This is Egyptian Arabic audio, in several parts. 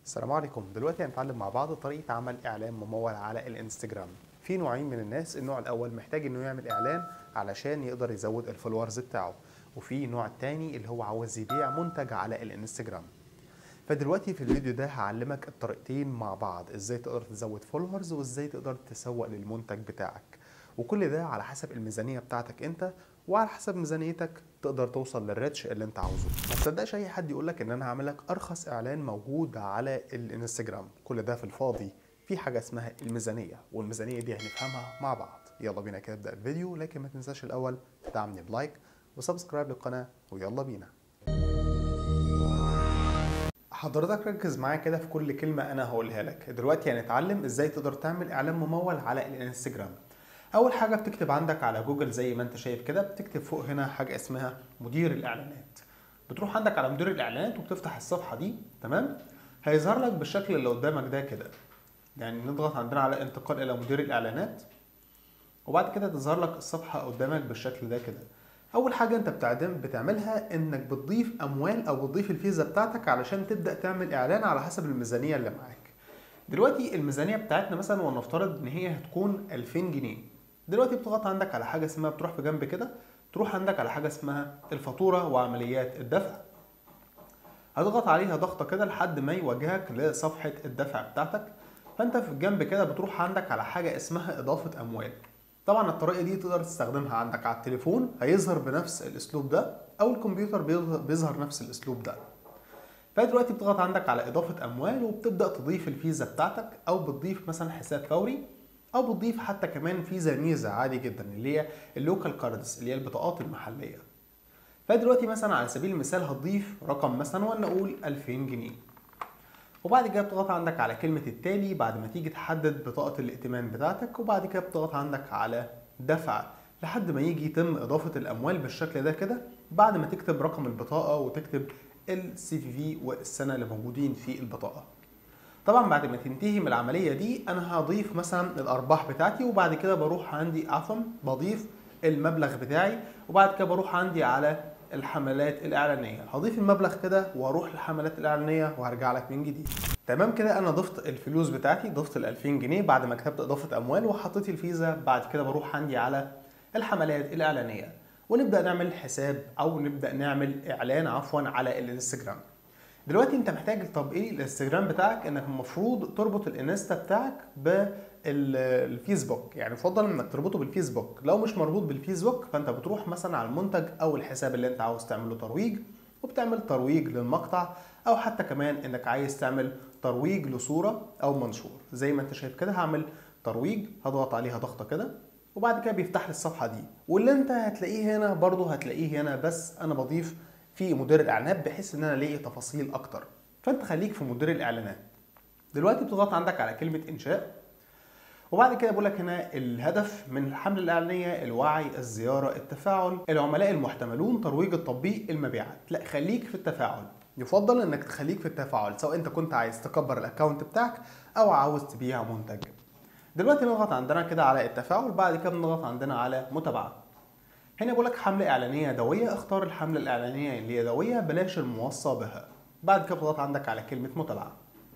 السلام عليكم دلوقتي هنتعلم مع بعض طريقة عمل إعلان ممول على الانستجرام في نوعين من الناس النوع الأول محتاج إنه يعمل إعلان علشان يقدر يزود الفولورز بتاعه وفي نوع التاني اللي هو عاوز يبيع منتج على الانستجرام فدلوقتي في الفيديو ده هعلمك الطريقتين مع بعض ازاي تقدر تزود فولورز وازاي تقدر تسوق للمنتج بتاعك وكل ده على حسب الميزانية بتاعتك انت وعلى حسب ميزانيتك تقدر توصل للريتش اللي انت عاوزه ما تصدقش اي حد يقول لك ان انا هعمل لك ارخص اعلان موجود على الانستجرام كل ده في الفاضي في حاجه اسمها الميزانيه والميزانيه دي هنفهمها مع بعض يلا بينا كده نبدا الفيديو لكن ما تنساش الاول تدعمني بلايك وسبسكرايب للقناه ويلا بينا حضرتك ركز معايا كده في كل كلمه انا هقولها لك دلوقتي هنتعلم ازاي تقدر تعمل اعلان ممول على الانستجرام اول حاجه بتكتب عندك على جوجل زي ما انت شايف كده بتكتب فوق هنا حاجه اسمها مدير الاعلانات بتروح عندك على مدير الاعلانات وبتفتح الصفحه دي تمام هيظهر لك بالشكل اللي قدامك ده كده يعني نضغط عندنا على انتقال الى مدير الاعلانات وبعد كده تظهر لك الصفحه قدامك بالشكل ده كده اول حاجه انت بتعدم بتعملها انك بتضيف اموال او بتضيف الفيزا بتاعتك علشان تبدا تعمل اعلان على حسب الميزانيه اللي معاك دلوقتي الميزانيه بتاعتنا مثلا ولنفترض ان هي هتكون 2000 جنيه دلوقتي بتضغط عندك على حاجه اسمها بتروح في جنب كده تروح عندك على حاجه اسمها الفاتوره وعمليات الدفع هتضغط عليها ضغطه كده لحد ما يوجهك لصفحه الدفع بتاعتك فانت في الجنب كده بتروح عندك على حاجه اسمها اضافه اموال طبعا الطريقه دي تقدر تستخدمها عندك على التليفون هيظهر بنفس الاسلوب ده او الكمبيوتر بيظهر نفس الاسلوب ده فدلوقتي بتضغط عندك على اضافه اموال وبتبدا تضيف الفيزا بتاعتك او بتضيف مثلا حساب فوري او بتضيف حتى كمان فيزا ميزه عادي جدا اللي هي اللوكال كاردز اللي هي البطاقات المحليه فدلوقتي مثلا على سبيل المثال هتضيف رقم مثلا ولنقول 2000 جنيه وبعد كده بتضغط عندك على كلمة التالي بعد ما تيجي تحدد بطاقة الائتمان بتاعتك وبعد كده بتضغط عندك على دفع لحد ما يجي يتم إضافة الأموال بالشكل ده كده بعد ما تكتب رقم البطاقة وتكتب السي في في والسنة اللي موجودين في البطاقة طبعا بعد ما تنتهي من العمليه دي انا هضيف مثلا الارباح بتاعتي وبعد كده بروح عندي عفوا بضيف المبلغ بتاعي وبعد كده بروح عندي على الحملات الاعلانيه هضيف المبلغ كده واروح للحملات الاعلانيه وهرجع لك من جديد تمام كده انا ضفت الفلوس بتاعتي ضفت ال 2000 جنيه بعد ما كتبت اضافه اموال وحطيت الفيزا بعد كده بروح عندي على الحملات الاعلانيه ونبدا نعمل حساب او نبدا نعمل اعلان عفوا على الانستجرام دلوقتي انت محتاج طب ايه الانستجرام بتاعك انك المفروض تربط الانستا بتاعك بالفيسبوك يعني يفضل انك تربطه بالفيسبوك لو مش مربوط بالفيسبوك فانت بتروح مثلا على المنتج او الحساب اللي انت عاوز تعمل له ترويج وبتعمل ترويج للمقطع او حتى كمان انك عايز تعمل ترويج لصوره او منشور زي ما انت شايف كده هعمل ترويج هضغط عليها ضغطه كده وبعد كده بيفتح لي الصفحه دي واللي انت هتلاقيه هنا برضه هتلاقيه هنا بس انا بضيف في مدير الاعلانات بحيث ان انا الاقي تفاصيل اكتر فانت خليك في مدير الاعلانات دلوقتي بتضغط عندك على كلمه انشاء وبعد كده بقول لك هنا الهدف من الحمله الاعلانيه الوعي الزياره التفاعل العملاء المحتملون ترويج التطبيق المبيعات لا خليك في التفاعل يفضل انك تخليك في التفاعل سواء انت كنت عايز تكبر الاكونت بتاعك او عاوز تبيع منتج دلوقتي نضغط عندنا كده على التفاعل بعد كده بنضغط عندنا على متابعه هنا بيقول لك حملة إعلانية يدوية اختار الحملة الإعلانية اللي يدوية بلاش الموصى بها بعد كده بتضغط عندك على كلمة متابعة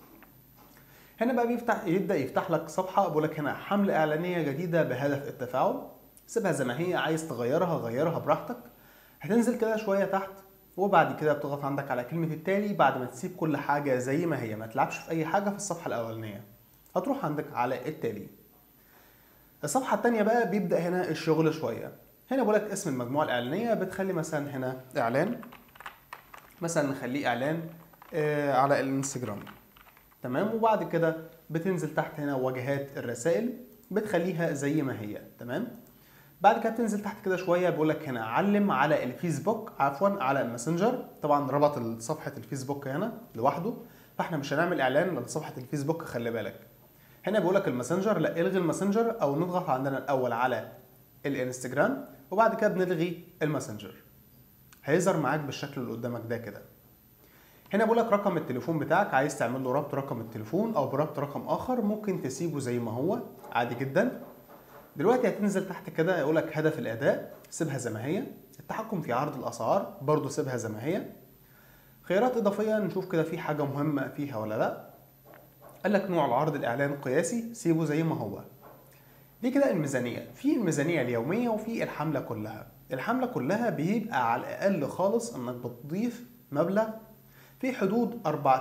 هنا بقى بيفتح يبدأ يفتح لك صفحة بيقول لك هنا حملة إعلانية جديدة بهدف التفاعل سيبها زي ما هي عايز تغيرها غيرها براحتك هتنزل كده شوية تحت وبعد كده بتضغط عندك على كلمة التالي بعد ما تسيب كل حاجة زي ما هي ما تلعبش في أي حاجة في الصفحة الأولانية هتروح عندك على التالي الصفحة التانية بقى بيبدأ هنا الشغل شوية هنا بقول لك اسم المجموعه الاعلانيه بتخلي مثلا هنا اعلان مثلا نخليه اعلان آه على الانستجرام تمام وبعد كده بتنزل تحت هنا واجهات الرسائل بتخليها زي ما هي تمام بعد كده بتنزل تحت كده شويه بيقول لك هنا علم على الفيسبوك عفوا على الماسنجر طبعا ربط صفحه الفيسبوك هنا لوحده فاحنا مش هنعمل اعلان لصفحه الفيسبوك خلي بالك هنا بيقول لك الماسنجر لا الغي الماسنجر او نضغط عندنا الاول على الانستجرام وبعد كده بنلغي الماسنجر هيظهر معاك بالشكل اللي قدامك ده كده هنا بقول لك رقم التليفون بتاعك عايز تعمل له ربط رقم التليفون او بربط رقم اخر ممكن تسيبه زي ما هو عادي جدا دلوقتي هتنزل تحت كده يقول لك هدف الاداء سيبها زي ما هي التحكم في عرض الاسعار برضو سيبها زي ما هي خيارات اضافيه نشوف كده في حاجه مهمه فيها ولا لا قال لك نوع العرض الاعلان قياسي سيبه زي ما هو دي كده الميزانيه في الميزانيه اليوميه وفي الحمله كلها الحمله كلها بيبقى على الاقل خالص انك بتضيف مبلغ في حدود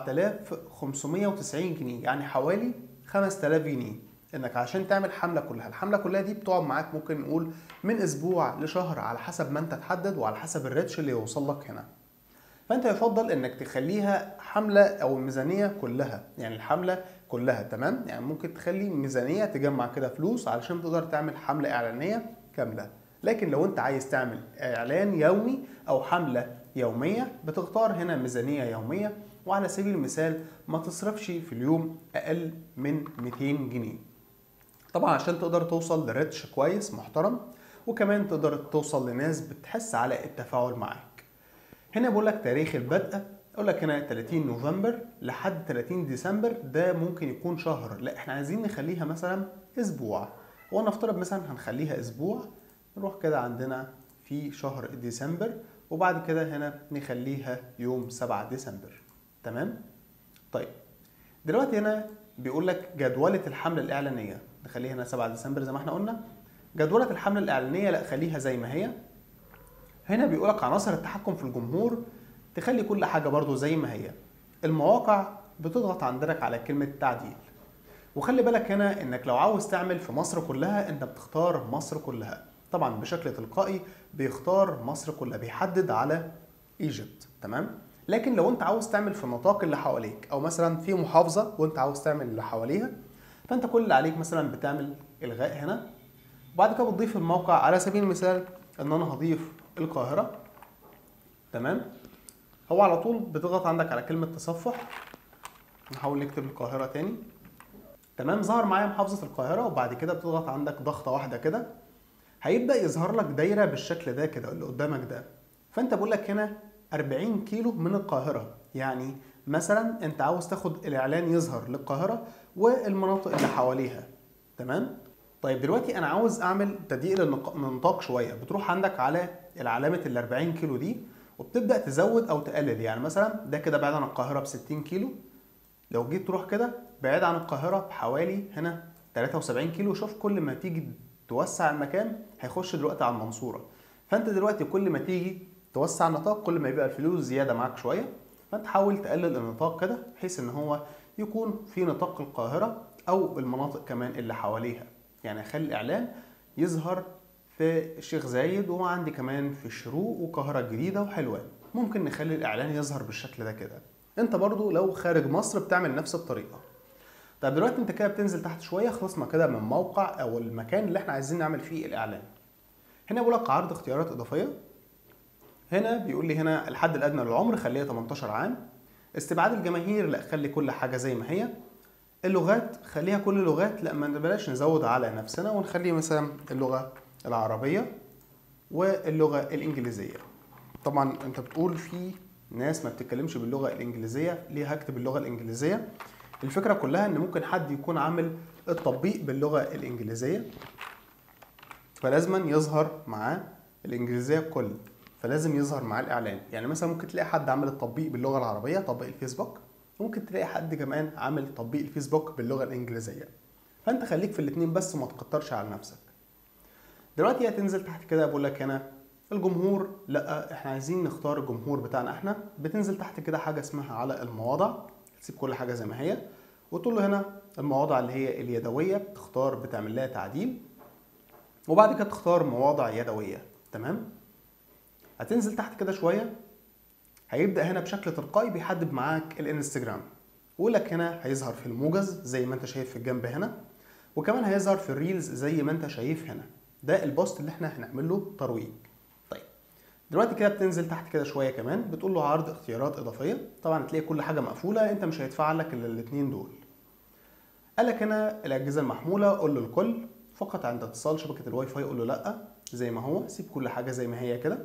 4590 جنيه يعني حوالي 5000 جنيه انك عشان تعمل حمله كلها الحمله كلها دي بتقعد معاك ممكن نقول من اسبوع لشهر على حسب ما انت تحدد وعلى حسب الريتش اللي يوصل لك هنا فانت يفضل انك تخليها حمله او الميزانيه كلها يعني الحمله كلها تمام يعني ممكن تخلي ميزانيه تجمع كده فلوس علشان تقدر تعمل حمله اعلانيه كامله لكن لو انت عايز تعمل اعلان يومي او حمله يوميه بتختار هنا ميزانيه يوميه وعلى سبيل المثال ما تصرفش في اليوم اقل من 200 جنيه طبعا عشان تقدر توصل لريتش كويس محترم وكمان تقدر توصل لناس بتحس على التفاعل معاك هنا بقول لك تاريخ البدء اقول لك هنا 30 نوفمبر لحد 30 ديسمبر ده ممكن يكون شهر لا احنا عايزين نخليها مثلا اسبوع ونفترض مثلا هنخليها اسبوع نروح كده عندنا في شهر ديسمبر وبعد كده هنا نخليها يوم 7 ديسمبر تمام طيب دلوقتي هنا بيقول لك جدولة الحملة الإعلانية نخليها هنا 7 ديسمبر زي ما احنا قلنا جدولة الحملة الإعلانية لا خليها زي ما هي هنا بيقول لك عناصر التحكم في الجمهور تخلي كل حاجة برضو زي ما هي المواقع بتضغط عندك على كلمة تعديل وخلي بالك هنا انك لو عاوز تعمل في مصر كلها انت بتختار مصر كلها طبعا بشكل تلقائي بيختار مصر كلها بيحدد على ايجيبت تمام لكن لو انت عاوز تعمل في النطاق اللي حواليك او مثلا في محافظه وانت عاوز تعمل اللي حواليها فانت كل اللي عليك مثلا بتعمل الغاء هنا وبعد كده بتضيف الموقع على سبيل المثال ان انا هضيف القاهره تمام هو على طول بتضغط عندك على كلمه تصفح نحاول نكتب القاهره تاني تمام ظهر معايا محافظه القاهره وبعد كده بتضغط عندك ضغطه واحده كده هيبدا يظهر لك دايره بالشكل ده كده اللي قدامك ده فانت بقول لك هنا 40 كيلو من القاهره يعني مثلا انت عاوز تاخد الاعلان يظهر للقاهره والمناطق اللي حواليها تمام طيب دلوقتي انا عاوز اعمل تضييق للنطاق شويه بتروح عندك على العلامه ال 40 كيلو دي وبتبدا تزود او تقلل يعني مثلا ده كده بعيد عن القاهره ب 60 كيلو لو جيت تروح كده بعيد عن القاهره بحوالي هنا 73 كيلو شوف كل ما تيجي توسع المكان هيخش دلوقتي على المنصوره فانت دلوقتي كل ما تيجي توسع النطاق كل ما يبقى الفلوس زياده معاك شويه فانت حاول تقلل النطاق كده بحيث ان هو يكون في نطاق القاهره او المناطق كمان اللي حواليها يعني خلي الاعلان يظهر في الشيخ زايد وعندي كمان في الشروق والقاهره الجديده وحلوان ممكن نخلي الاعلان يظهر بالشكل ده كده انت برضو لو خارج مصر بتعمل نفس الطريقه طيب دلوقتي انت كده بتنزل تحت شويه خلصنا كده من موقع او المكان اللي احنا عايزين نعمل فيه الاعلان هنا بيقول لك عرض اختيارات اضافيه هنا بيقول لي هنا الحد الادنى للعمر خليها 18 عام استبعاد الجماهير لا خلي كل حاجه زي ما هي اللغات خليها كل اللغات لا ما بلاش نزود على نفسنا ونخلي مثلا اللغه العربيه واللغه الانجليزيه طبعا انت بتقول في ناس ما بتتكلمش باللغه الانجليزيه ليه هكتب اللغه الانجليزيه الفكره كلها ان ممكن حد يكون عامل التطبيق باللغه الانجليزيه فلازما يظهر معاه الانجليزيه كل فلازم يظهر معاه الاعلان يعني مثلا ممكن تلاقي حد عامل التطبيق باللغه العربيه تطبيق الفيسبوك ممكن تلاقي حد كمان عامل تطبيق الفيسبوك باللغه الانجليزيه فانت خليك في الاثنين بس وما تكترش على نفسك دلوقتي هتنزل تحت كده بقول لك هنا الجمهور لا احنا عايزين نختار الجمهور بتاعنا احنا بتنزل تحت كده حاجه اسمها على المواضع تسيب كل حاجه زي ما هي وتقول له هنا المواضع اللي هي اليدويه بتختار بتعمل لها تعديل وبعد كده تختار مواضع يدويه تمام هتنزل تحت كده شويه هيبدا هنا بشكل تلقائي بيحدد معاك الانستجرام ويقول لك هنا هيظهر في الموجز زي ما انت شايف في الجنب هنا وكمان هيظهر في الريلز زي ما انت شايف هنا ده البوست اللي احنا هنعمل له ترويج طيب دلوقتي كده بتنزل تحت كده شويه كمان بتقول له عرض اختيارات اضافيه طبعا هتلاقي كل حاجه مقفوله انت مش هيدفع لك الا الاثنين دول قال لك هنا الاجهزه المحموله قول له الكل فقط عند اتصال شبكه الواي فاي قول له لا زي ما هو سيب كل حاجه زي ما هي كده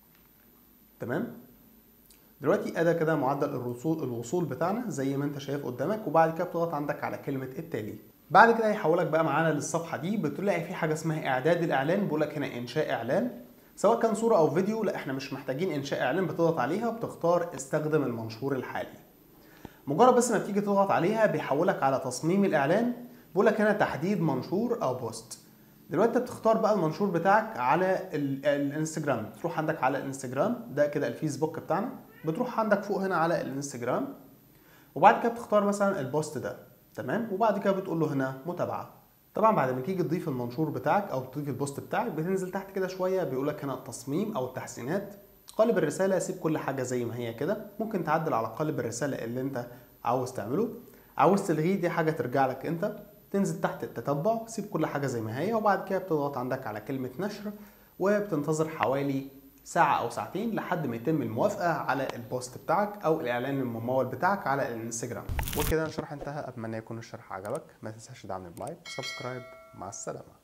تمام دلوقتي ادى كده معدل الوصول الوصول بتاعنا زي ما انت شايف قدامك وبعد كده بتضغط عندك على كلمه التالي بعد كده هيحولك بقى معانا للصفحه دي بتلاقي في حاجه اسمها اعداد الاعلان بيقول لك هنا انشاء اعلان سواء كان صوره او فيديو لا احنا مش محتاجين انشاء اعلان بتضغط عليها وبتختار استخدم المنشور الحالي مجرد بس ما بتيجي تضغط عليها بيحولك على تصميم الاعلان بيقول لك هنا تحديد منشور او بوست دلوقتي بتختار بقى المنشور بتاعك على ال- الانستجرام تروح عندك على الانستجرام ده كده الفيسبوك بتاعنا بتروح عندك فوق هنا على الانستجرام وبعد كده بتختار مثلا البوست ده تمام وبعد كده بتقول له هنا متابعه طبعا بعد ما تيجي تضيف المنشور بتاعك او تضيف البوست بتاعك بتنزل تحت كده شويه بيقول لك هنا التصميم او التحسينات قالب الرساله سيب كل حاجه زي ما هي كده ممكن تعدل على قالب الرساله اللي انت عاوز تعمله عاوز تلغيه دي حاجه ترجع لك انت تنزل تحت التتبع سيب كل حاجه زي ما هي وبعد كده بتضغط عندك على كلمه نشر وبتنتظر حوالي ساعة أو ساعتين لحد ما يتم الموافقة على البوست بتاعك أو الإعلان الممول بتاعك على الانستجرام وكده الشرح انتهى أتمنى يكون الشرح عجبك ما تنساش تدعمني بلايك وسبسكرايب مع السلامة